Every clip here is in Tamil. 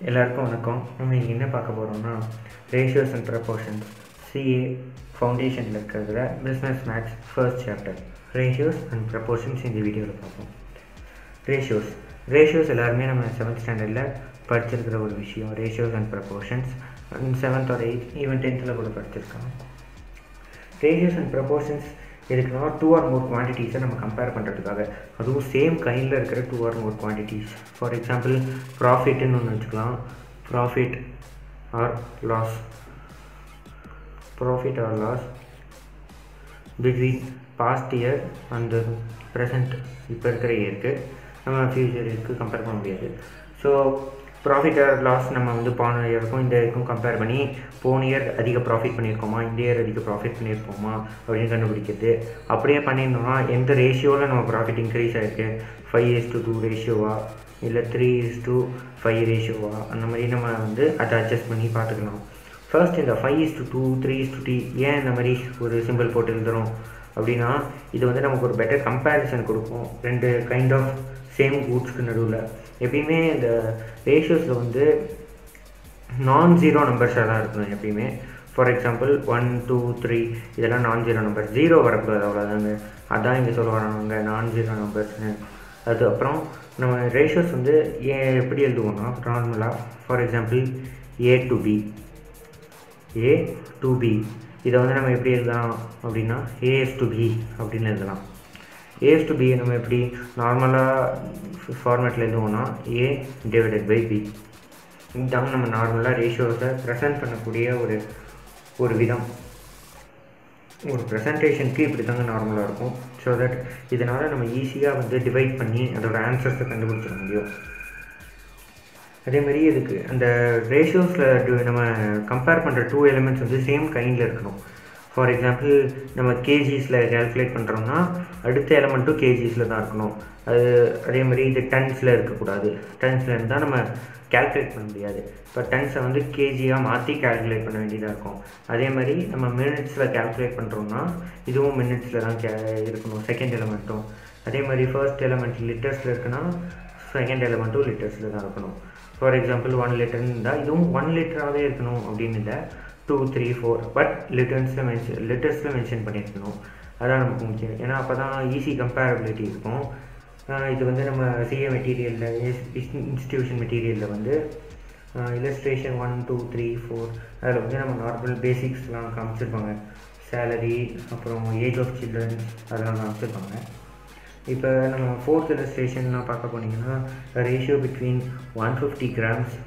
எல்லாருக்கும் வணக்கம் நம்ம இங்கே என்ன பார்க்க போகிறோம்னா ரேஷியோஸ் அண்ட் ப்ரப்போர்ஷன்ஸ் சிஏ ஃபவுண்டேஷனில் இருக்கிறதுல business maths first chapter ratios and proportions இந்த வீடியோவில் பார்ப்போம் ரேஷியோஸ் ரேஷியோஸ் எல்லாருமே நம்ம செவன்த் ஸ்டாண்டர்டில் படிச்சிருக்கிற ஒரு விஷயம் ratios and proportions seventh or eighth even டென்த்தில் கூட படிச்சிருக்கோம் ரேஷியோஸ் அண்ட் ப்ரப்போர்ஷன்ஸ் எதுக்குன்னா டூ ஆர் மோர் குவான்டிட்டிஸை நம்ம கம்பேர் பண்ணுறதுக்காக அதுவும் சேம் கைண்டில் இருக்கிற two or more quantities for example ப்ராஃபிட்னு ஒன்று வச்சுக்கலாம் profit or loss profit or loss between past year and present இப்போ இருக்கிற இயருக்கு நம்ம ஃப்யூச்சர் இயருக்கு கம்பேர் பண்ண முடியாது ஸோ ப்ராஃபிட் ஆர் லாஸ் நம்ம வந்து போன இயருக்கும் இந்த இயருக்கும் கம்பேர் பண்ணி போன இயர் அதிக ப்ராஃபிட் பண்ணியிருக்கோமா இந்த இயர் அதிக ப்ராஃபிட் பண்ணியிருக்கோமா அப்படின்னு கண்டுபிடிக்கிறது அப்படியே பண்ணியிருந்தோம்னா எந்த ரேஷியோவில் நம்ம ப்ராஃபிட் இன்க்ரீஸ் ஆகிருக்கு ஃபைவ் இஸ் டு டூ ரேஷியோவா இல்லை த்ரீ இஸ் டு ஃபைவ் ரேஷியோவா அந்த மாதிரி நம்ம வந்து அதை அட்ஜஸ்ட் பண்ணி பார்த்துக்கலாம் ஃபர்ஸ்ட் இந்த five is to two three is to டி ஏன் இந்த மாதிரி ஒரு சிம்பிள் போட்டு எழுதுறோம் அப்படின்னா இது வந்து நமக்கு ஒரு பெட்டர் கம்பேரிசன் கொடுக்கும் ரெண்டு கைண்ட் ஆஃப் சேம் கூட்ஸ்க்கு நடுவில் எப்பயுமே இந்த ரேஷியோஸில் வந்து நான் ஜீரோ நம்பர்ஸாக தான் இருக்கணும் எப்பயுமே for example one two three இதெல்லாம் நான் ஜீரோ நம்பர் ஜீரோ வரக்கூடாது அவ்வளோதாங்க அதான் இங்கே சொல்ல வராங்க நான் ஜீரோ நம்பர்ஸ்னு அது அப்புறம் நம்ம ரேஷியோஸ் வந்து ஏன் எப்படி எழுதுவோம்னா நார்மலாக for example A to B A to B இதை வந்து நம்ம எப்படி எழுதலாம் அப்படின்னா ஏஎஸ் டு பி அப்படின்னு எழுதலாம் ஏஎஸ் டு பி நம்ம எப்படி நார்மலாக ஃபார்மேட்டில் எழுதுவோம்னா ஏ டிவைடட் பை பி இதுதான் நம்ம நார்மலாக ரேஷியோஸை ப்ரெசென்ட் பண்ணக்கூடிய ஒரு ஒரு விதம் ஒரு ப்ரெசன்டேஷனுக்கு இப்படி தாங்க நார்மலாக இருக்கும் ஸோ தட் இதனால் நம்ம ஈஸியாக வந்து டிவைட் பண்ணி அதோட ஆன்சர்ஸை கண்டுபிடிச்சிட முடியும் அதேமாதிரி இதுக்கு அந்த ரேஷியோஸில் நம்ம கம்பேர் பண்ணுற டூ எலிமெண்ட்ஸ் வந்து சேம் கைண்டில் இருக்கணும் ஃபார் எக்ஸாம்பிள் நம்ம கேஜிஸில் கேல்குலேட் பண்ணுறோம்னா அடுத்த எலமெண்ட்டும் கேஜிஸில் தான் இருக்கணும் அது அதே மாதிரி இது டன்ஸில் இருக்கக்கூடாது டன்ஸில் இருந்தால் நம்ம கேல்குலேட் பண்ண முடியாது இப்போ டன்ஸை வந்து கேஜியாக மாற்றி கேல்குலேட் பண்ண வேண்டியதாக இருக்கும் அதே மாதிரி நம்ம மினிட்ஸில் கேல்குலேட் பண்ணுறோம்னா இதுவும் மினிட்ஸில் தான் கே இருக்கணும் செகண்ட் எலமெண்ட்டும் அதே மாதிரி ஃபர்ஸ்ட் எலமெண்ட் லிட்டர்ஸில் இருக்குன்னா செகண்ட் எலமெண்ட்டும் லிட்டர்ஸில் தான் இருக்கணும் ஃபார் எக்ஸாம்பிள் ஒன் லிட்டர்னு இருந்தால் இதுவும் ஒன் லிட்டராகவே இருக்கணும் அப்படின்னு இல்லை டூ த்ரீ ஃபோர் பட் லிட்டர்ஸில் மென்ஷன் லிட்டர்ஸில் மென்ஷன் பண்ணியிருக்கணும் அதான் நமக்கு முக்கியம் ஏன்னா அப்போ தான் ஈஸி கம்பேரபிலிட்டி இருக்கும் இது வந்து நம்ம சிஏ மெட்டீரியலில் இன்ஸ்டியூஷன் மெட்டீரியலில் வந்து illustration one two three four அதில் வந்து நம்ம நார்மல் பேசிக்ஸ்லாம் காமிச்சிருப்பாங்க சேலரி அப்புறம் ஏஜ் ஆஃப் சில்ட்ரன்ஸ் அதெல்லாம் காமிச்சிருப்பாங்க இப்போ நம்ம ஃபோர்த் இல்லஸ்ட்ரேஷன்லாம் பார்க்க போனீங்கன்னா ratio between one fifty grams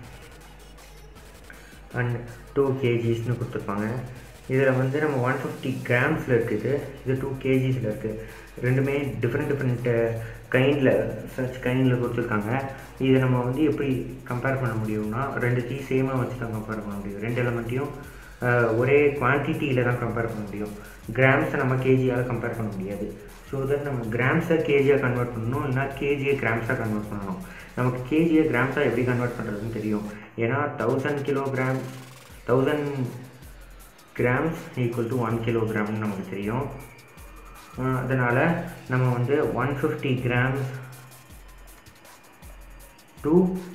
and two கேஜிஸ்னு கொடுத்துருப்பாங்க இதில் வந்து நம்ம ஒன் ஃபிஃப்டி கிராம்ஸில் இருக்குது இது டூ கேஜிஸில் இருக்குது ரெண்டுமே டிஃப்ரெண்ட் டிஃப்ரெண்ட் கைண்டில் சர்ச் கைண்டில் கொடுத்துருக்காங்க இதை நம்ம வந்து எப்படி கம்பேர் பண்ண முடியும்னா ரெண்டுத்தையும் சேமாக வச்சு தான் கம்பேர் பண்ண முடியும் ரெண்டு எலமெண்ட்டையும் ஒரே குவான்டிட்டியில் தான் கம்பேர் பண்ண முடியும் கிராம்ஸை நம்ம கேஜியால் கம்பேர் பண்ண முடியாது ஸோ தட் நம்ம கிராம்ஸை கேஜியாக கன்வெர்ட் பண்ணணும் இல்லைனா கேஜியை கிராம்ஸாக கன்வெர்ட் பண்ணணும் நமக்கு கேஜியை கிராம்ஸாக எப்படி கன்வெர்ட் பண்ணுறதுன்னு தெரியும் ஏன்னா thousand kilogram thousand grams equal to one கிலோகிராம்னு நமக்கு தெரியும் அதனால் நம்ம வந்து one fifty grams to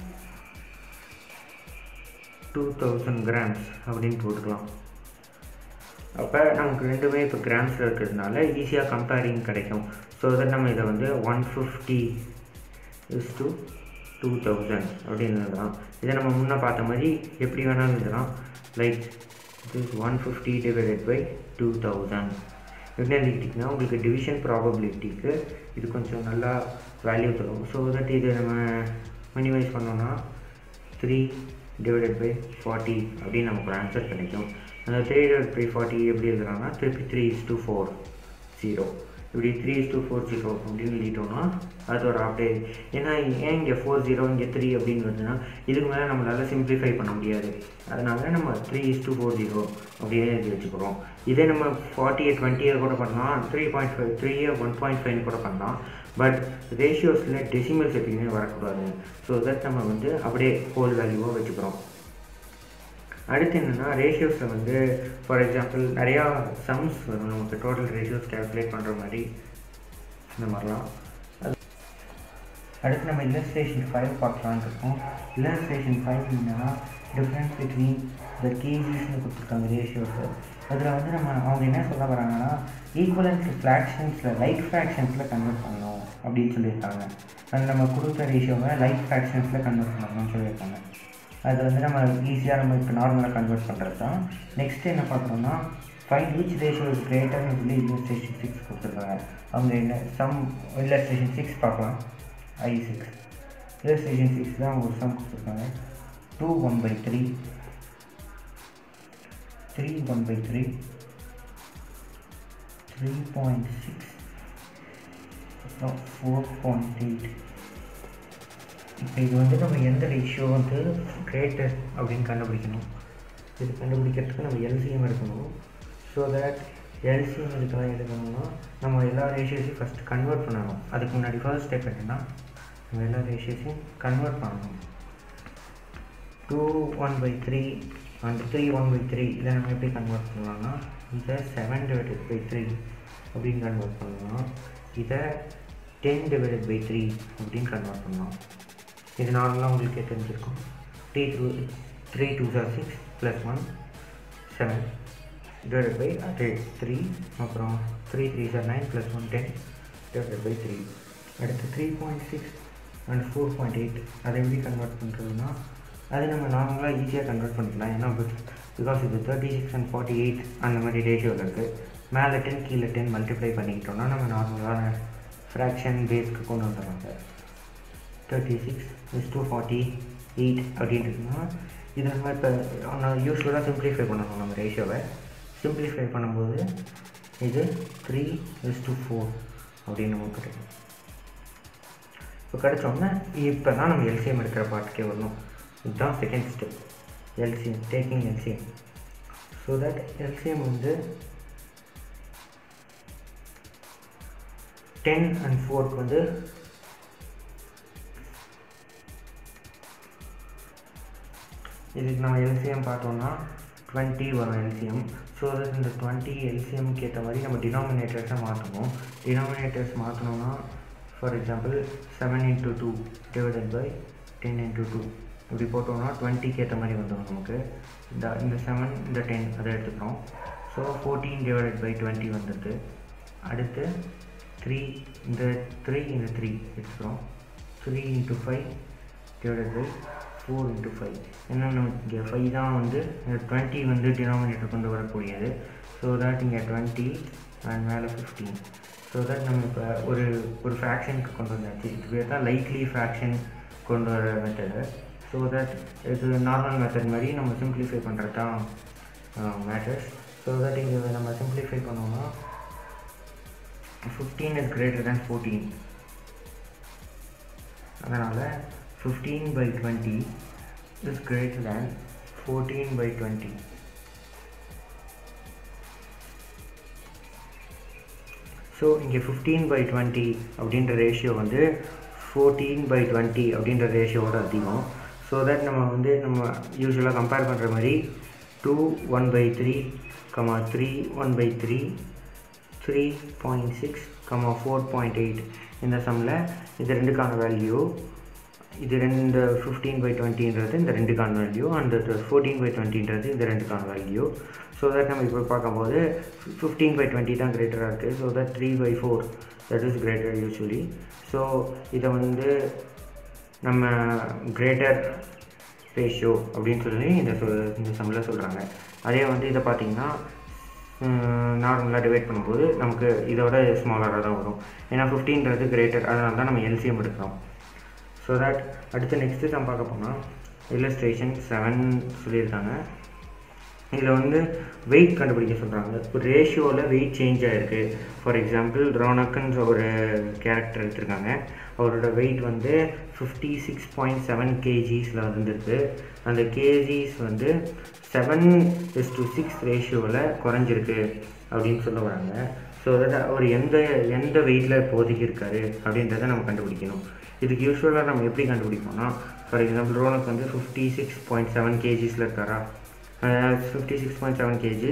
two thousand grams அப்படின்னு போட்டுக்கலாம் அப்போ நமக்கு ரெண்டுமே இப்போ கிராம்ஸில் இருக்கிறதுனால ஈஸியாக கம்பேரிங் கிடைக்கும் ஸோ தட் நம்ம இதை வந்து one fifty is to two thousand அப்படின்னு எழுதலாம் இதை நம்ம முன்னே பார்த்த மாதிரி எப்படி வேணாலும் எழுதலாம் like this one fifty divided by two thousand எப்படி எழுதிக்கிட்டிங்கன்னா உங்களுக்கு டிவிஷன் ப்ராபபிலிட்டிக்கு இது கொஞ்சம் நல்லா வேல்யூ தரும் ஸோ தட் இது நம்ம மினிமைஸ் பண்ணோன்னா த்ரீ டிவைடட் பை ஃபார்ட்டி அப்படின்னு நமக்கு ஒரு ஆன்சர் கிடைக்கும் அந்த த்ரீ டிவைட் பை ஃபார்ட்டி எப்படி எழுதுறாங்கன்னா திருப்பி three is to four zero இப்படி three is to four zero அப்படின்னு எழுதிட்டோம்னா அதோட அப்படியே ஏன்னா ஏன் இங்கே ஃபோர் ஜீரோ இங்கே த்ரீ அப்படின்னு வருதுன்னா இதுக்கு மேலே நம்மளால் சிம்பிளிஃபை பண்ண முடியாது அதனால நம்ம three is to four zero அப்படியே எழுதி வச்சுக்கிறோம் இதே நம்ம ஃபார்ட்டியை டுவெண்ட்டியை கூட பண்ணலாம் த்ரீ பாயிண்ட் ஃபைவ் த்ரீயை ஒன் பாயிண்ட் ஃபைவ் கூட பண்ணலாம் பட் ரேஷியோஸில் டெசிமல்ஸ் எப்பயுமே வரக்கூடாது ஸோ தட் நம்ம வந்து அப்படியே ஹோல் வேல்யூவாக வச்சுக்கிறோம் அடுத்து என்னென்னா ரேஷியோஸில் வந்து ஃபார் எக்ஸாம்பிள் நிறையா சம்ஸ் வரும் நமக்கு டோட்டல் ரேஷியோஸ் கேல்குலேட் பண்ணுற மாதிரி இந்த மாதிரிலாம் அது அடுத்து நம்ம இல்லஸ்ட்ரேஷன் ஃபைவ் பார்க்கலான்னு இருக்கோம் இல்லஸ்ட்ரேஷன் ஃபைவ் என்னன்னா டிஃப்ரென்ஸ் பிட்வீன் த கேஜிஸ்னு கொடுத்துருக்காங்க ரேஷியோஸு அதில் வந்து நம்ம அவங்க என்ன சொல்ல வராங்கன்னா ஈக்குவலன்ஸ் ஃப்ராக்ஷன்ஸில் லைக் ஃப்ராக்ஷன்ஸில் கன்வெர்ட் பண்ணணும் அப்படின்னு சொல்லியிருக்காங்க அது நம்ம கொடுத்த ரேஷியோவை லைக் ஃப்ராக்ஷன்ஸில் கன்வெர்ட் பண்ணணும்னு சொல்லியிருக்காங்க அது வந்து நம்ம ஈஸியாக நம்ம இப்போ நார்மலாக கன்வெர்ட் பண்ணுறது தான் நெக்ஸ்ட் என்ன பார்க்குறோம்னா ஃபைன் விச் ரேஷியோ இஸ் கிரேட்டர்னு சொல்லி இல்லஸ்ட்ரேஷன் சிக்ஸ் கொடுத்துருக்காங்க அவங்க என்ன சம் இல்லஸ்ட்ரேஷன் சிக்ஸ் பார்க்கலாம் ஐ சிக்ஸ் இல்லஸ்ட்ரேஷன் சிக்ஸ் தான் அவங்க ஒரு சம் கொடுத்துருக்காங்க two one by three three one by three three point six அப்புறம் ஃபோர் பாயிண்ட் எயிட் இப்போ இது வந்து நம்ம எந்த ரேஷியோ வந்து கிரேட்டர் அப்படின்னு கண்டுபிடிக்கணும் இது கண்டுபிடிக்கிறதுக்கு நம்ம எல்சிஎம் எடுக்கணும் ஸோ தட் எல்சிஎம் இதுக்கெல்லாம் எடுக்கணும்னா நம்ம எல்லா ரேஷியோஸையும் ஃபஸ்ட்டு கன்வெர்ட் பண்ணணும் அதுக்கு முன்னாடி ஃபர்ஸ்ட் ஸ்டெப் என்னென்னா நம்ம எல்லா ரேஷியோஸையும் கன்வெர்ட் பண்ணணும் two one by three and three one by three இதை நம்ம எப்படி கன்வெர்ட் பண்ணலாம்னா இதை செவன் டிவைடட் பை த்ரீ அப்படின்னு கன்வெர்ட் பண்ணலாம் இதை டென் டிவைடட் பை த்ரீ அப்படின்னு கன்வெர்ட் பண்ணலாம் இது நார்மலாக உங்களுக்கே தெரிஞ்சிருக்கும் three two three two are six plus one seven divided by அதே த்ரீ அப்புறம் three three are nine plus one ten divided by three அடுத்து three point six and four point eight அதை எப்படி கன்வெர்ட் பண்ணுறதுன்னா அது நம்ம நார்மலாக ஈஸியாக கன்வெர்ட் பண்ணிக்கலாம் ஏன்னா பிகாஸ் இது thirty six and forty eight அந்த மாதிரி ரேஷியோவில் இருக்குது மேலே டென் கீழே டென் மல்டிப்ளை பண்ணிக்கிட்டோம்னா நம்ம நார்மலான ஃப்ராக்ஷன் பேஸ்க்கு கொண்டு வந்துடுவாங்க thirty six is to forty eight அப்படின்றதுனா இது நம்ம இப்போ நான் யூஸ்வலாக சிம்ப்ளிஃபை பண்ணணும் நம்ம ரேஷியோவை சிம்ப்ளிஃபை பண்ணும்போது இது த்ரீ இஸ் டூ ஃபோர் அப்படின்னு நமக்கு கிடைக்கும் இப்போ கிடைச்சோன்னே இப்போ தான் நம்ம எல்சிஎம் எடுக்கிற பாட்டுக்கே வரணும் இதுதான் second step LCM taking LCM so that LCM வந்து டென் அண்ட் ஃபோர்க்கு வந்து இதுக்கு நம்ம எல்சிஎம் பார்த்தோம்னா டுவெண்ட்டி வரும் எல்சிஎம் ஸோ தட் இந்த டுவெண்ட்டி எல்சிஎம்க்கு ஏற்ற மாதிரி நம்ம டினாமினேட்டர்ஸை மாற்றணும் டினாமினேட்டர்ஸ் மாற்றணும்னா for example seven into two divided by ten into two இப்படி போட்டோம்னா டுவெண்ட்டிக்கு ஏற்ற மாதிரி வந்துடும் நமக்கு இந்த இந்த செவன் இந்த டென் அதை எடுத்துக்கிறோம் so fourteen divided by twenty வந்துடுது அடுத்து த்ரீ இந்த த்ரீ இந்த த்ரீ எடுத்துக்கிறோம் three into five divided by four into five ஏன்னா நமக்கு இங்கே ஃபைவ் தான் வந்து டுவெண்ட்டி வந்து டினாமினேட்டர் கொண்டு வரக்கூடியது ஸோ தட் இங்கே டுவெண்ட்டி அண்ட் மேலே ஃபிஃப்டீன் ஸோ தட் நம்ம இப்போ ஒரு ஒரு ஃப்ராக்ஷனுக்கு கொண்டு வந்தாச்சு இதுவே தான் லைக்லி ஃப்ராக்ஷன் கொண்டு வர மெத்தடு ஸோ தட் இது நார்மல் மெத்தட் மாதிரி நம்ம சிம்ப்ளிஃபை பண்ணுறது தான் மேட்டர்ஸ் ஸோ தட் இங்கே நம்ம சிம்ப்ளிஃபை பண்ணோம்னா fifteen is greater than fourteen அதனால் fifteen by twenty is greater than fourteen by twenty so இங்கே ஃபிஃப்டீன் பை டுவெண்ட்டி அப்படின்ற ரேஷியோ வந்து ஃபோர்டீன் பை டுவெண்ட்டி அப்படின்ற ரேஷியோட அதிகம் ஸோ தட் நம்ம வந்து நம்ம யூஸ்வலாக கம்பேர் பண்ணுற மாதிரி two one by three comma three one by three three point six comma four point eight இந்த சம்மில் இது ரெண்டுக்கான வேல்யூ இது ரெண்டு ஃபிஃப்டீன் பை டுவெண்ட்டின்றது இந்த ரெண்டுக்கான வேல்யூ அண்ட் ஃபோர்டீன் பை டுவெண்ட்டின்றது இந்த ரெண்டுக்கான வேல்யூ ஸோ தட் நம்ம இப்போ பார்க்கும்போது ஃபிஃப்டீன் பை டுவெண்ட்டி தான் கிரேட்டராக இருக்குது so that three by four that is greater usually so இதை வந்து நம்ம கிரேட்டர் ரேஷியோ அப்படின்னு சொல்லி இந்த சொல் இந்த சம்மில் சொல்கிறாங்க அதே வந்து இதை பார்த்திங்கன்னா நார்மலாக டிவைட் பண்ணும்போது நமக்கு இதோட ஸ்மாலராக தான் வரும் ஏன்னா ஃபிஃப்டீன்றது கிரேட்டர் அதனால தான் நம்ம எல்சிஎம் எடுக்கிறோம் ஸோ தட் அடுத்து நெக்ஸ்ட்டு சம் பார்க்க போனால் இல்லஸ்ட்ரேஷன் செவன் சொல்லியிருக்காங்க இதில் வந்து வெயிட் கண்டுபிடிக்க சொல்கிறாங்க ஒரு ரேஷியோவில் வெயிட் சேஞ்ச் ஆகிருக்கு ஃபார் எக்ஸாம்பிள் ரோனக்குன்னு ஒரு கேரக்டர் எடுத்திருக்காங்க அவரோட வெயிட் வந்து ஃபிஃப்டி சிக்ஸ் பாயிண்ட் செவன் கேஜிஸில் வந்துருக்கு அந்த கேஜிஸ் வந்து செவன் இஸ் டு சிக்ஸ் ரேஷியோவில் குறைஞ்சிருக்கு அப்படின்னு சொல்ல வராங்க ஸோ அதாவது அவர் எந்த எந்த வெயிட்டில் இப்போதைக்கு இருக்கார் அப்படின்றத நம்ம கண்டுபிடிக்கணும் இதுக்கு யூஸ்வலாக நம்ம எப்படி கண்டுபிடிப்போம்னா ஃபார் எக்ஸாம்பிள் ரோனக் வந்து ஃபிஃப்டி சிக்ஸ் பாயிண்ட் செவன் கேஜிஸில் இருக்காரா fifty six point seven KGs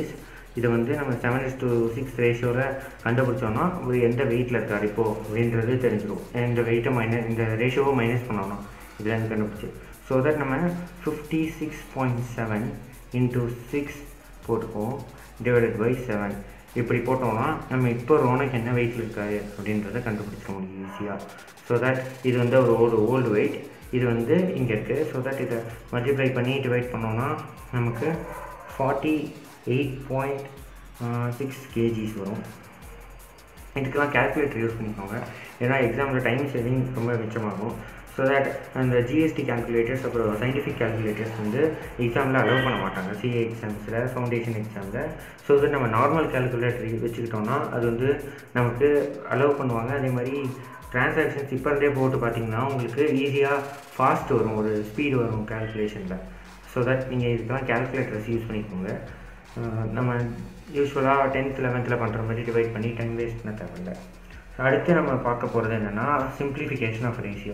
இதை வந்து நம்ம செவன் இஸ் டு சிக்ஸ் ரேஷியோவில் கண்டுபிடிச்சோன்னா ஒரு எந்த வெயிட்டில் இருக்கார் இப்போது அப்படின்றது தெரிஞ்சிடும் இந்த வெயிட்டை மைனஸ் இந்த ரேஷியோவை மைனஸ் பண்ணோம்னா இதில் இருந்து கண்டுபிடிச்சி ஸோ தட் நம்ம fifty six point seven into six போட்டுக்குவோம் டிவைடட் பை செவன் இப்படி போட்டோம்னா நம்ம இப்போ ரோனுக்கு என்ன வெயிட்டில் இருக்காரு அப்படின்றத கண்டுபிடிச்சிக்க முடியும் ஈஸியாக ஸோ தட் இது வந்து ஒரு ஓல்டு ஓல்டு வெயிட் இது வந்து இங்கே இருக்குது ஸோ தட் இதை மல்டிப்ளை பண்ணி டிவைட் பண்ணோம்னா நமக்கு forty eight point six KGs வரும் இதுக்கெல்லாம் கேல்குலேட்டர் யூஸ் பண்ணிக்கோங்க ஏன்னா எக்ஸாமில் டைம் சேவிங் ரொம்ப மிச்சமாகும் ஸோ தட் அந்த ஜிஎஸ்டி கேல்குலேட்டர்ஸ் அப்புறம் சயின்டிஃபிக் கேல்குலேட்டர்ஸ் வந்து எக்ஸாமில் அலோவ் பண்ண மாட்டாங்க சிஏ எக்ஸாம்ஸில் ஃபவுண்டேஷன் எக்ஸாமில் ஸோ தட் நம்ம நார்மல் கேல்குலேட்டர் வச்சுக்கிட்டோம்னா அது வந்து நமக்கு அலோவ் பண்ணுவாங்க அதே மாதிரி ட்ரான்சாக்ஷன்ஸ் இப்போ இருந்தே போட்டு பார்த்தீங்கன்னா உங்களுக்கு ஈஸியாக ஃபாஸ்ட் வரும் ஒரு ஸ்பீடு வரும் கேல்குலேஷனில் ஸோ தட் நீங்கள் இதுக்கெல்லாம் கேல்குலேட்டர்ஸ் யூஸ் பண்ணிக்கோங்க நம்ம யூஸ்வலாக டென்த் லெவன்த்தில் பண்ணுற மாதிரி டிவைட் பண்ணி டைம் வேஸ்ட் பண்ண தேவையில்லை அடுத்து நம்ம பார்க்க போகிறது என்னென்னா சிம்பிளிஃபிகேஷன் ஆஃப் ரேஷியோ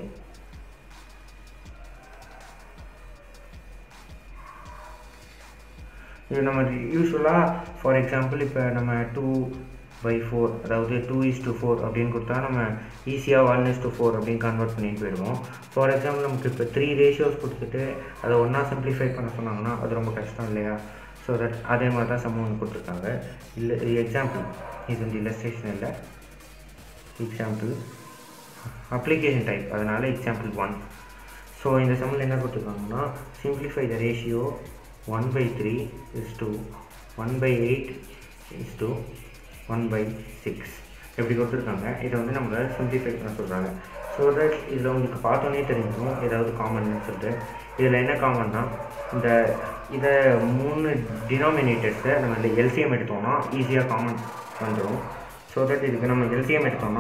இது நம்ம யூஸ்வலாக ஃபார் எக்ஸாம்பிள் இப்போ நம்ம டூ பை ஃபோர் அதாவது டூ இஸ் டு ஃபோர் அப்படின்னு கொடுத்தா நம்ம ஈஸியாக ஒன் இஸ் டு ஃபோர் அப்படின்னு கன்வெர்ட் பண்ணிட்டு போயிடுவோம் ஃபார் எக்ஸாம்பிள் நமக்கு இப்போ த்ரீ ரேஷியோஸ் கொடுத்துட்டு அதை ஒன்றா சிம்பிளிஃபை பண்ண சொன்னாங்கன்னா அது ரொம்ப கஷ்டம் இல்லையா ஸோ தட் அதே மாதிரி தான் சம் ஒன்று கொடுத்துருக்காங்க இல்லை எக்ஸாம்பிள் இது வந்து இல்லஸ்ட்ரேஷன் இல்லை எக்ஸாம்பிள் அப்ளிகேஷன் டைப் அதனால் எக்ஸாம்பிள் ஒன் ஸோ இந்த சம்மில் என்ன கொடுத்துருக்காங்கன்னா simplify the ratio one by three is to one by eight is to one by six எப்படி கொடுத்துருக்காங்க இதை வந்து நம்ம சிம்பிளிஃபை பண்ண சொல்கிறாங்க ஸோ தட் இதில் உங்களுக்கு பார்த்தோன்னே தெரிஞ்சிடும் ஏதாவது காமன்னு சொல்லிட்டு இதில் என்ன காமன்னா இந்த இதை மூணு டினாமினேட்டர்ஸை நம்ம இந்த எல்சிஎம் எடுத்தோம்னா ஈஸியாக காமன் வந்துடும் ஸோ தட் இதுக்கு நம்ம எல்சிஎம் எடுத்தோம்னா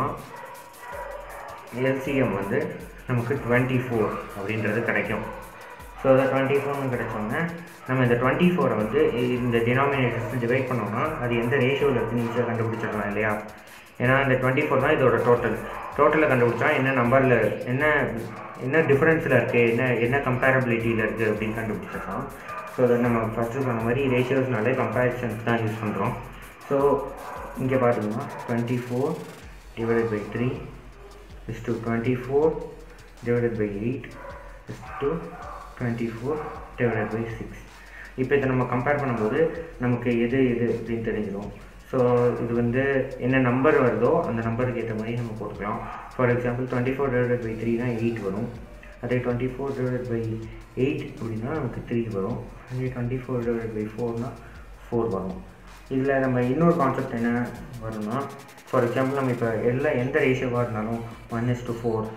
எல்சிஎம் வந்து நமக்கு டுவெண்ட்டி ஃபோர் அப்படின்றது கிடைக்கும் ஸோ அதை டுவெண்ட்டி ஃபோர்னு கிடைச்சோன்னே நம்ம இந்த டுவெண்ட்டி ஃபோரை வந்து இந்த டினாமினேட்டர்ஸ் டிவைட் பண்ணோம்னா அது எந்த ரேஷியோவில் இருக்குன்னு ஈஸியாக கண்டுபிடிச்சிடலாம் இல்லையா ஏன்னா இந்த டுவெண்ட்டி ஃபோர் தான் இதோட டோட்டல் டோட்டலில் கண்டுபிடிச்சா என்ன நம்பரில் என்ன என்ன டிஃப்ரென்ஸில் இருக்குது என்ன என்ன கம்பேரபிலிட்டியில் இருக்குது அப்படின்னு கண்டுபிடிச்சிடலாம் ஸோ அதை நம்ம ஃபஸ்ட்டு சொன்ன மாதிரி ரேஷியோஸ்னாலே கம்பேரிசன்ஸ் தான் யூஸ் பண்ணுறோம் ஸோ இங்கே பார்த்தீங்கன்னா twenty four divided by three is to twenty four divided by eight is to twenty four divided by six இப்போ இதை நம்ம கம்பேர் பண்ணும்போது நமக்கு எது எது அப்படின்னு தெரிஞ்சிடும் ஸோ இது வந்து என்ன நம்பர் வருதோ அந்த நம்பருக்கு ஏற்ற மாதிரி நம்ம போட்டுக்கலாம் for example twenty four divided by த்ரீனா எயிட் வரும் அதே twenty four divided by eight அப்படின்னா நமக்கு த்ரீ வரும் அதே டுவெண்ட்டி ஃபோர் டிவைடட் பை ஃபோர்னா ஃபோர் வரும் இதில் நம்ம இன்னொரு கான்செப்ட் என்ன வரும்னா ஃபார் எக்ஸாம்பிள் நம்ம இப்போ எல்லா எந்த ரேஷியோவாக இருந்தாலும் one is to four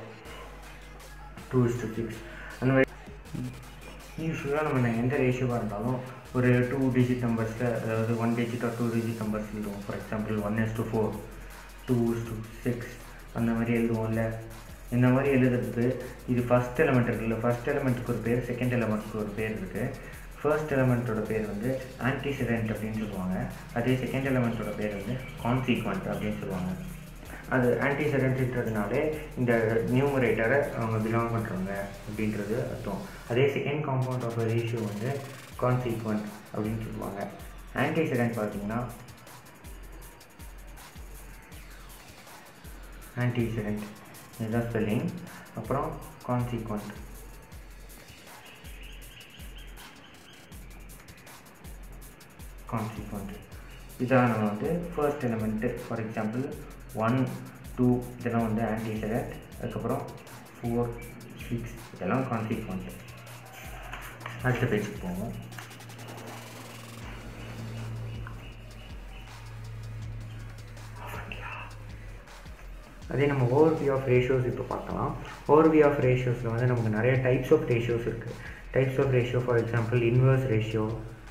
two is to six அந்த மாதிரி யூஸ்வலாக நம்ம எந்த ரேஷியோவாக இருந்தாலும் ஒரு டூ டிஜிட் நம்பர்ஸில் அதாவது one digit or two digit numbers எழுதுவோம் for example one is to four two is to six அந்த மாதிரி எழுதுவோம்ல இந்த மாதிரி எழுதுறதுக்கு இது ஃபஸ்ட் எலமெண்ட் இருக்குல்ல ஃபஸ்ட் எலமெண்ட்டுக்கு ஒரு பேர் செகண்ட் எலமெண்ட்டுக்கு ஒரு பேர் இருக்குது ஃபர்ஸ்ட் எலமெண்ட்டோட பேர் வந்து ஆன்டிசிடென்ட் அப்படின்னு சொல்லுவாங்க அதே செகண்ட் எலமெண்ட்டோட பேர் வந்து கான்சீக்வெண்ட் அப்படின்னு சொல்லுவாங்க அது ஆன்டிசெடன்ட்ன்றதுனாலே இந்த நியூமரேட்டரை அவங்க பிலாங் பண்ணுறாங்க அப்படின்றது அர்த்தம் அதே செகண்ட் காம்பவுண்ட் ஆஃப் ரேஷியோ வந்து கான்சீக்வெண்ட் அப்படின்னு சொல்லுவாங்க ஆன்டிசெடன்ட் பார்த்தீங்கன்னா ஆன்டிசெடன்ட் இதுதான் ஸ்பெல்லிங் அப்புறம் கான்சீக்வெண்ட் கான்சிக்வெண்ட் இதான் நம்ம வந்து first element for example one two இதெல்லாம் வந்து ஆன்டிசெடட் அதுக்கப்புறம் ஃபோர் சிக்ஸ் இதெல்லாம் கான்சிக்வெண்ட் அடுத்த பேஜுக்கு போவோம் அதே நம்ம ஓவர் வியூ ஆஃப் ரேஷியோஸ் இப்போ பார்க்கலாம் ஓவர் வியூ ஆஃப் ரேஷியோஸில் வந்து நமக்கு நிறைய டைப்ஸ் ஆஃப் ரேஷியோஸ் இருக்குது types of ratio for example inverse ratio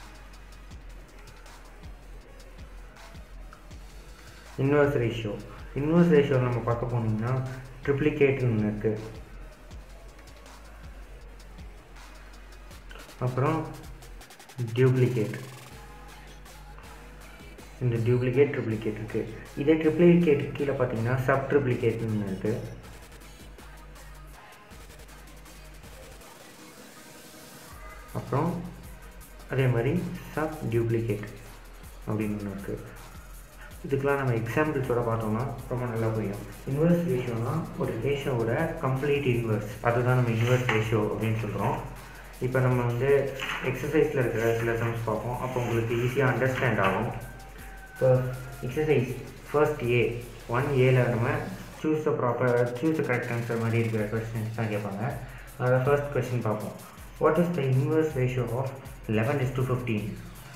inverse ratio inverse ratio நம்ம பார்க்க போனோம்னா ட்ரிப்ளிகேட்னு ஒன்று இருக்குது அப்புறம் டியூப்ளிகேட் இந்த டியூப்ளிகேட் ட்ரிப்ளிகேட் இருக்குது இதே ட்ரிப்ளிகேட் கீழே பார்த்தீங்கன்னா சப் ட்ரிப்ளிகேட்னு ஒன்று இருக்குது அப்புறம் அதே மாதிரி சப் டியூப்ளிகேட் அப்படின்னு ஒன்று இருக்குது இதுக்கெலாம் நம்ம எக்ஸாம்பிள்ஸோட பார்த்தோம்னா ரொம்ப நல்லா புரியும் இன்வெர்ஸ் ரேஷியோனா ஒரு ரேஷியோவோட கம்ப்ளீட் இன்வெர்ஸ் அதுதான் நம்ம இன்வெர்ஸ் ரேஷியோ அப்படின்னு சொல்கிறோம் இப்போ நம்ம வந்து எக்ஸசைஸில் இருக்கிற சில சம்ஸ் பார்ப்போம் அப்போ உங்களுக்கு ஈஸியாக அண்டர்ஸ்டாண்ட் ஆகும் இப்போ எக்ஸசைஸ் ஃபர்ஸ்ட் ஏ ஒன் ஏல நம்ம choose the proper choose the correct answer மாதிரி இருக்கிற கொஸ்டின்ஸ் தான் கேட்பாங்க அதில் ஃபர்ஸ்ட் கொஸ்டின் பார்ப்போம் what is the inverse ratio of eleven is to fifteen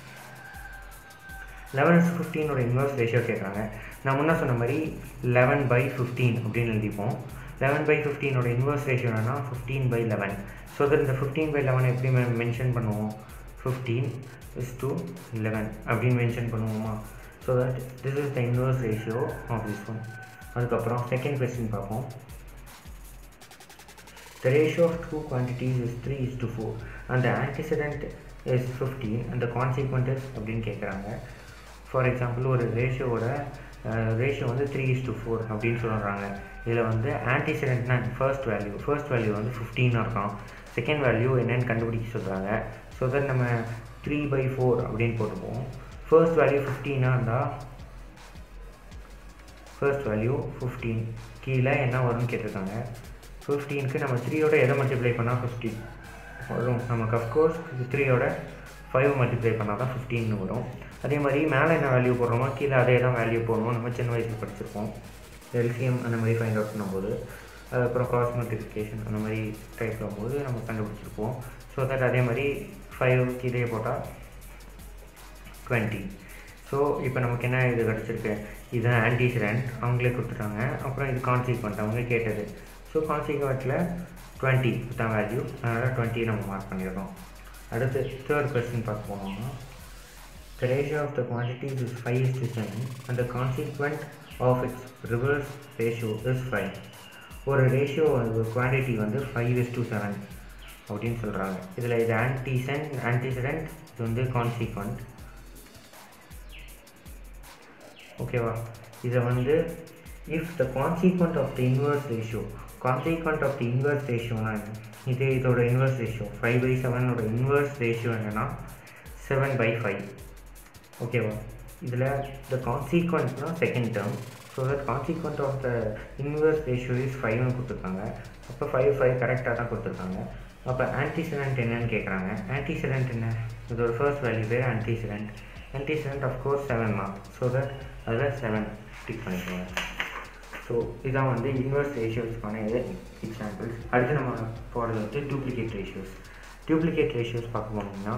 eleven is ஃபிஃப்டீனோட இன்வெர்ஸ் ரேஷியோ கேட்குறாங்க நான் முன்ன சொன்ன மாதிரி லெவன் பை ஃபிஃப்டீன் அப்படின்னு எழுதிப்போம் லெவன் பை ஃபிஃப்டீனோட இன்வெர்ஸ் ரேஷியோ என்னன்னா fifteen by eleven so that இந்த ஃபிஃப்டீன் பை லெவன் எப்படி மென்ஷன் பண்ணுவோம் ஃபிஃப்டீன் இஸ் டு லெவன் அப்படின்னு மென்ஷன் பண்ணுவோமா so that this is the inverse ratio of this one அதுக்கப்புறம் செகண்ட் கொஸ்டின் பார்ப்போம் The ratio of two quantities is 3 is to 4 and the antecedent is 15 and the consequent is அப்படின்னு கேட்குறாங்க ஃபார் எக்ஸாம்பிள் ஒரு ரேஷியோவோட ரேஷியோ வந்து த்ரீ இஸ் டு ஃபோர் அப்படின்னு சொல்கிறாங்க இதில் வந்து ஆன்டிசிடென்ட்னா ஃபர்ஸ்ட் வேல்யூ ஃபர்ஸ்ட் வேல்யூ வந்து ஃபிஃப்டீனாக இருக்கும் செகண்ட் வேல்யூ என்னென்னு கண்டுபிடிக்க சொல்கிறாங்க ஸோ தட் நம்ம த்ரீ பை ஃபோர் அப்படின்னு போட்டுப்போம் ஃபர்ஸ்ட் வேல்யூ ஃபிஃப்டீனாக இருந்தால் ஃபர்ஸ்ட் வேல்யூ ஃபிஃப்டீன் கீழே என்ன வரும்னு கேட்டிருக்காங்க ஃபிஃப்டீனுக்கு நம்ம த்ரீயோட எதை மல்டிப்ளை பண்ணால் ஃபிஃப்டீன் வரும் நமக்கு அஃப்கோர்ஸ் த்ரீயோட ஃபைவ் மல்டிப்ளை பண்ணால் தான் ஃபிஃப்டீன் வரும் அதே மாதிரி மேலே என்ன வேல்யூ போடுறோமோ கீழே அதே தான் வேல்யூ போடணும் நம்ம சின்ன வயசில் படிச்சிருப்போம் எல்சிஎம் அந்த மாதிரி ஃபைண்ட் அவுட் பண்ணும்போது அதுக்கப்புறம் காஸ் மல்டிஃபிகேஷன் அந்த மாதிரி டைப்பில் போது நம்ம கண்டுபிடிச்சிருப்போம் ஸோ தட் அதே மாதிரி ஃபைவ் கீழே போட்டால் டுவெண்ட்டி ஸோ இப்போ நமக்கு என்ன இது கிடச்சிருக்கு இதுதான் ஆன்டிசிடென்ட் அவங்களே கொடுத்துட்டாங்க அப்புறம் இது கான்சிக்வெண்ட் அவங்க கேட்டது ஸோ கான்சிக்வெண்ட்டில் டுவெண்ட்டி தான் வேல்யூ அதனால் டுவெண்ட்டி நம்ம மார்க் பண்ணிடுறோம் அடுத்து தேர்ட் கொஸ்டின் பார்க்க போனோம்னா The ratio of the quantities is 5 is to 7 and the consequent of its reverse ratio is 5. ஒரு ரேஷியோ ஒரு குவான்டிட்டி வந்து ஃபைவ் இஸ் டூ செவன் அப்படின்னு சொல்கிறாங்க இதில் இது ஆன்டிசன் ஆன்டிசிடென்ட் இது வந்து கான்சிக்வெண்ட் ஓகேவா இதை வந்து if the consequent of the inverse ratio consequent of the inverse ரேஷியோனா என்ன இது இதோட இன்வெர்ஸ் ரேஷியோ ஃபைவ் பை செவனோட இன்வெர்ஸ் ரேஷியோ என்னென்னா செவன் பை ஃபைவ் ஓகேவா இதில் த கான்சிக்வெண்ட்னா second term so that consequent of the inverse ratio is ஃபைவ்னு கொடுத்துருக்காங்க அப்போ ஃபைவ் ஃபைவ் கரெக்டாக தான் கொடுத்துருக்காங்க அப்போ ஆன்டிசிடென்ட் என்னன்னு கேட்குறாங்க ஆன்டிசிடென்ட் என்ன இதோட ஃபர்ஸ்ட் வேல்யூ பேர் ஆன்டிசிடென்ட் ஆன்டிசிடென்ட் அஃப்கோர்ஸ் செவன் தான் ஸோ தட் அதில் செவன் டிக் பண்ணிக்கோங்க ஸோ இதான் வந்து இன்வெர்ஸ் ரேஷியோஸ்க்கான எக்ஸாம்பிள்ஸ் அடுத்து நம்ம போகிறது வந்து டூப்ளிகேட் ரேஷியோஸ் டூப்ளிகேட் ரேஷியோஸ் பார்க்க போனோம்னா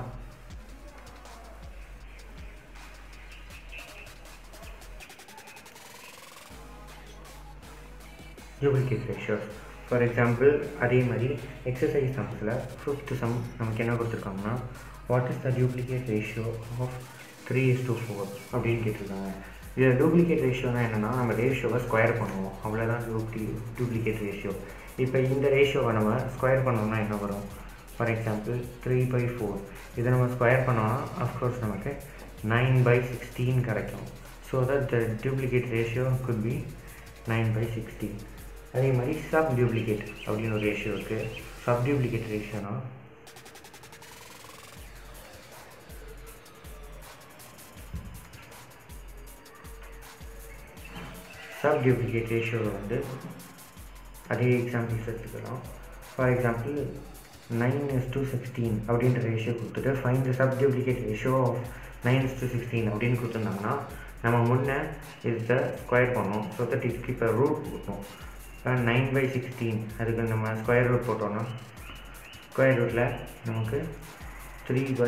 டூப்ளிகேட் ரேஷியோஸ் ஃபார் எக்ஸாம்பிள் அதே மாதிரி எக்ஸசைஸ் சம்ஸில் ஃபிஃப்த் சம் நமக்கு என்ன கொடுத்துருக்காங்கன்னா what is the duplicate ratio of three is to four அப்படின்னு கேட்டிருக்காங்க இதில் டூப்ளிகேட் ரேஷியோனா என்னென்னா நம்ம ரேஷியோவை ஸ்கொயர் பண்ணுவோம் அவ்வளோதான் டூப்ளி டூப்ளிகேட் ரேஷியோ இப்போ இந்த ரேஷியோவை நம்ம ஸ்கொயர் பண்ணோம்னா என்ன வரும் for example three by four இதை நம்ம ஸ்கொயர் பண்ணோம்னா அஃப்கோர்ஸ் நமக்கு நைன் பை சிக்ஸ்டீன் கிடைக்கும் so that the duplicate ratio could be nine by sixteen அதே மாதிரி சப் டியூப்ளிகேட் அப்படின்னு ஒரு ரேஷியோ இருக்குது சப் டியூப்ளிகேட் ரேஷியோனா சப் டியூப்ளிகேட் ரேஷியோ வந்து அதே எக்ஸாம்பிள்ஸ் எடுத்துக்கலாம் for example nine is to sixteen அப்படின்ற ரேஷியோ கொடுத்துட்டு find the sub duplicate ratio of nine is to sixteen அப்படின்னு கொடுத்துருந்தாங்கன்னா நம்ம முன்னே இதை ஸ்கொயர் பண்ணோம் ஸோ தட் இதுக்கு இப்போ ரூட் போட்டோம் நைன் பை சிக்ஸ்டீன் அதுக்கு நம்ம ஸ்கொயர் ரூட் போட்டோம்னா ஸ்கொயர் ரூட்டில் நமக்கு த்ரீ பை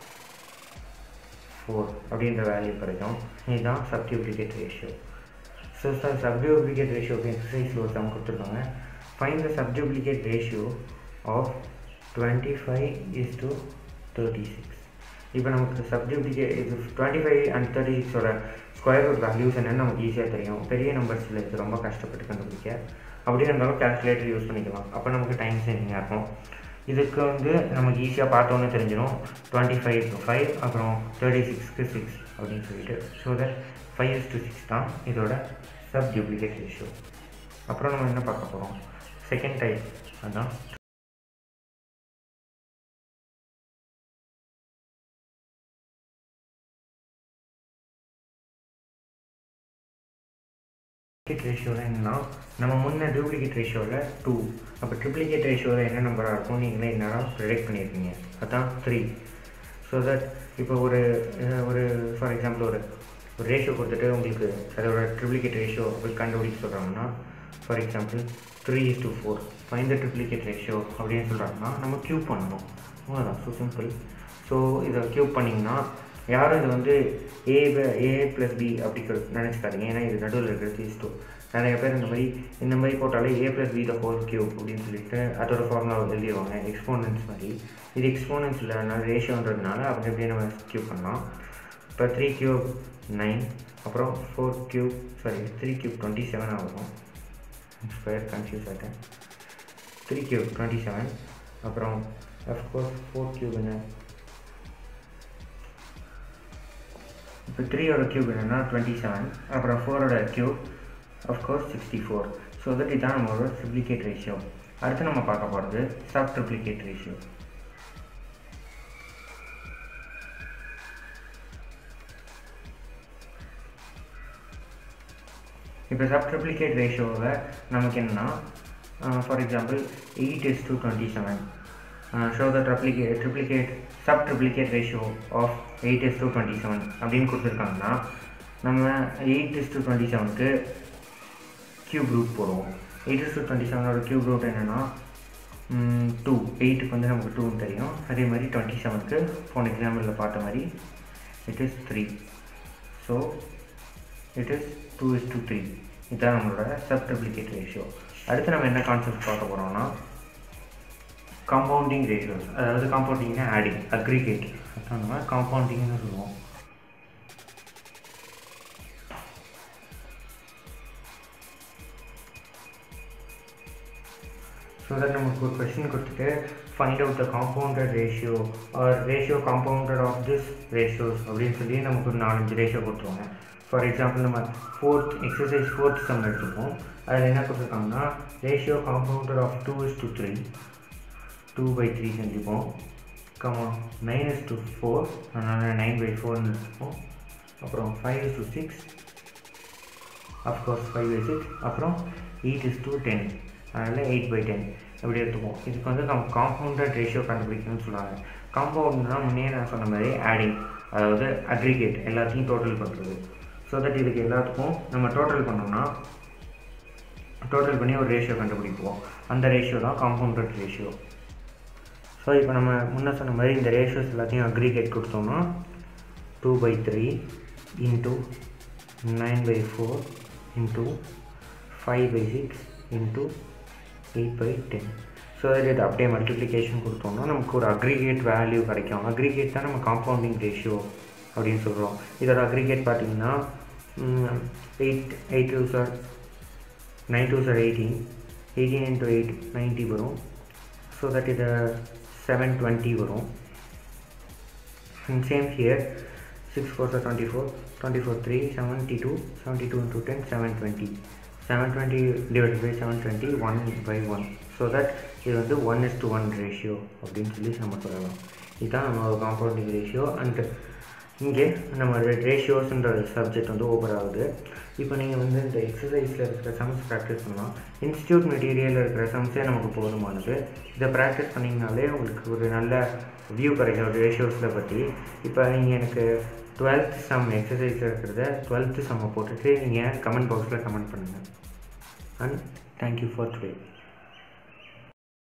ஃபோர் அப்படின்ற வேல்யூ கிடைக்கும் இதுதான் subduplicate ratio so sir subduplicate ரேஷியோக்கு எக்ஸசைஸில் ஒரு சம் கொடுத்துருக்காங்க find the subduplicate ratio of twenty five is to thirty six இப்போ நமக்கு சப்டியூப்ளிகேட் இது டுவெண்ட்டி ஃபைவ் அண்ட் தேர்ட்டி சிக்ஸோட ஸ்கொயர் ரூட் வேல்யூஸ் என்னன்னு நமக்கு ஈஸியாக தெரியும் பெரிய நம்பர்ஸில் இது ரொம்ப கஷ்டப்பட்டு கண்டுபிடிக்க அப்படி இருந்தாலும் கேல்குலேட்டர் யூஸ் பண்ணிக்கலாம் அப்போ நமக்கு டைம் சேவிங்காக இருக்கும் இதுக்கு வந்து நமக்கு ஈஸியாக பார்த்தோன்னே தெரிஞ்சிடும் டுவெண்ட்டி ஃபைவ் ஃபைவ் அப்புறம் தேர்ட்டி சிக்ஸ்க்கு சிக்ஸ் அப்படின்னு சொல்லிட்டு so that five is to six தான் இதோட சப் டியூப்ளிகேட் ரேஷியோ அப்புறம் நம்ம என்ன பார்க்க போகிறோம் செகண்ட் டைப் அதான் ட்ரிப்ளிகேட் ரேஷியோவில் என்னன்னா நம்ம முன்ன டூப்ளிகேட் ரேஷியோவில் டூ அப்போ ட்ரிப்ளிகேட் ரேஷியோவில் என்ன நம்பராக இருக்கும் நீங்களே என்னடா ப்ரிடிக்ட் பண்ணியிருக்கீங்க அதான் த்ரீ ஸோ தட் இப்போ ஒரு அஹ், ஒரு ஃபார் எக்ஸாம்பிள் ஒரு ஒரு ரேஷியோ கொடுத்துட்டு உங்களுக்கு அதோட ட்ரிப்ளிகேட் ரேஷியோ உங்களுக்கு கண்டுபிடிக்க சொல்கிறாங்கன்னா for example three is to four find the triplicate ratio அப்படின்னு சொல்கிறாங்கன்னா நம்ம க்யூப் பண்ணணும் அவ்வளோதான் ஸோ சிம்பிள் ஸோ இதை க்யூப் பண்ணிங்கன்னா யாரும் இது வந்து ஏ ஏ ப்ளஸ் பி அப்படி கொ- நினச்சிக்காதீங்க ஏன்னா இது நடுவில் இருக்கிறது இஸ் டூ நிறைய பேர் இந்த மாதிரி இந்த மாதிரி போட்டாலே A plus B the whole cube அப்படின்னு சொல்லிட்டு அதோட ஃபார்முலா எழுதிடுவாங்க எக்ஸ்போனன்ஸ் மாதிரி இது எக்ஸ்போனன்ஸ் இல்லைனால ரேஷியோன்றதுனால அப்படி அப்படியே நம்ம கியூப் பண்ணலாம் இப்போ த்ரீ கியூப் நைன் அப்புறம் four cube sorry three cube twenty seven ஆகும் ஸ்கொயர் கன்ஃபியூஸ் ஆகிட்டேன் த்ரீ கியூப் டுவெண்ட்டி செவன் அப்புறம் அஃப்கோர்ஸ் ஃபோர் கியூப் என்ன இப்போ த்ரீயோட கியூப் என்னென்னா டுவெண்ட்டி செவன் அப்புறம் ஃபோரோட cube of course sixty four so that இதான் நம்மளோட ட்ரிப்ளிகேட் ரேஷியோ அடுத்து நம்ம பார்க்க போகிறது சப் ட்ரிப்ளிகேட் ரேஷியோ இப்போ சப் ட்ரிப்ளிகேட் ரேஷியோவில் நமக்கு என்னன்னா for example eight is to twenty seven so the triplicate triplicate sub triplicate ratio of eight is to twenty seven அப்படின்னு கொடுத்துருக்காங்கன்னா நம்ம எயிட் இஸ் டு டுவெண்ட்டி செவனுக்கு கியூப் ரூட் போடுவோம் எயிட் இஸ் டு டுவெண்ட்டி செவனோட கியூப் ரூட் என்னென்னா டூ எயிட்டுக்கு வந்து நமக்கு டூன்னு தெரியும் அதே மாதிரி டுவெண்ட்டி செவனுக்கு போன எக்ஸாம்பிளில் பார்த்த மாதிரி it is three so it is two is to three இதுதான் நம்மளோட சப் ட்ரிப்ளிகேட் ரேஷியோ அடுத்து நம்ம என்ன கான்செப்ட் பார்க்க போகிறோம்னா காம்பவுண்டிங் ரேஷியோஸ் அதாவது காம்பவுண்டிங்னா ஆடிங் அக்ரிகேட் அதான் நம்ம காம்பவுண்டிங்னு சொல்லுவோம் ஸோ தட் நமக்கு ஒரு கொஸ்டின் கொடுத்துட்டு find out the compounded ratio or ratio compounded of this ratios அப்படின்னு சொல்லி நமக்கு ஒரு நாலஞ்சு ரேஷியோ கொடுத்துருவாங்க ஃபார் எக்ஸாம்பிள் நம்ம ஃபோர்த் எக்ஸசைஸ் ஃபோர்த் சம் எடுத்துப்போம் அதில் என்ன கொடுத்துருக்காங்கன்னா ratio compounded of two is to three two by three செஞ்சுப்போம் comma nine is to four அதனால் நைன் பை ஃபோர்னு எடுத்துப்போம் அப்புறம் five is to six of course five by six அப்புறம் எயிட் இஸ் டு டென் அதனால் எயிட் பை டென் இப்படி எடுத்துப்போம் இதுக்கு வந்து நம்ம காம்பவுண்டட் ரேஷியோ கண்டுபிடிக்கணும்னு சொல்லுவாங்க காம்பவுண்ட்னா முன்னே நான் சொன்ன மாதிரி ஆடிங் அதாவது அக்ரிகேட் எல்லாத்தையும் டோட்டல் பண்ணுறது ஸோ தட் இதுக்கு எல்லாத்துக்கும் நம்ம டோட்டல் பண்ணோம்னா டோட்டல் பண்ணி ஒரு ரேஷியோ கண்டுபிடிப்போம் அந்த ரேஷியோ தான் காம்பவுண்டட் ரேஷியோ ஸோ இப்போ நம்ம முன்ன சொன்ன மாதிரி இந்த ரேஷியோஸ் எல்லாத்தையும் அக்ரிகேட் கொடுத்தோம்னா two by three into nine by four into five by six into eight by ten so அதில் இது அப்படியே மல்டிப்ளிகேஷன் கொடுத்தோம்னா நமக்கு ஒரு அக்ரிகேட் வேல்யூ கிடைக்கும் அக்ரிகேட் தான் நம்ம காம்பவுண்டிங் ரேஷியோ அப்படின்னு சொல்கிறோம் இதோட அக்ரிகேட் பார்த்தீங்கன்னா eight eight two sir nine two sir eighteen eighteen into eight ninety வரும் ஸோ தட் இது செவன் டுவெண்ட்டி வரும் same here six four sir twenty four twenty four three seventy two seventy two into ten seven twenty seven twenty divide by seven twenty one by one so that இது வந்து one is to one ratio அப்படின்னு சொல்லி நம்ம சொல்லலாம் இதுதான் நம்ம காம்பவுண்டிங் ரேஷியோ அண்ட் இங்கே நம்ம ரேஷியோஸ்ன்ற சப்ஜெக்ட் வந்து ஓவர் ஆகுது இப்போ நீங்கள் வந்து இந்த எக்ஸசைஸில் இருக்கிற சம்ஸ் ப்ராக்டிஸ் பண்ணலாம் இன்ஸ்டியூட் மெட்டீரியலில் இருக்கிற சம்ஸே நமக்கு போதுமானது இதை ப்ராக்டிஸ் பண்ணிங்கனாலே உங்களுக்கு ஒரு நல்ல வியூ கிடைக்கும் ஒரு ரேஷியோஸில் பற்றி இப்போ நீங்கள் எனக்கு டுவெல்த் சம் எக்ஸசைஸில் இருக்கிறத டுவெல்த்து சம்மை போட்டுட்டு நீங்கள் கமெண்ட் பாக்ஸில் கமெண்ட் பண்ணுங்கள் அண்ட் தேங்க்யூ ஃபார் டுடே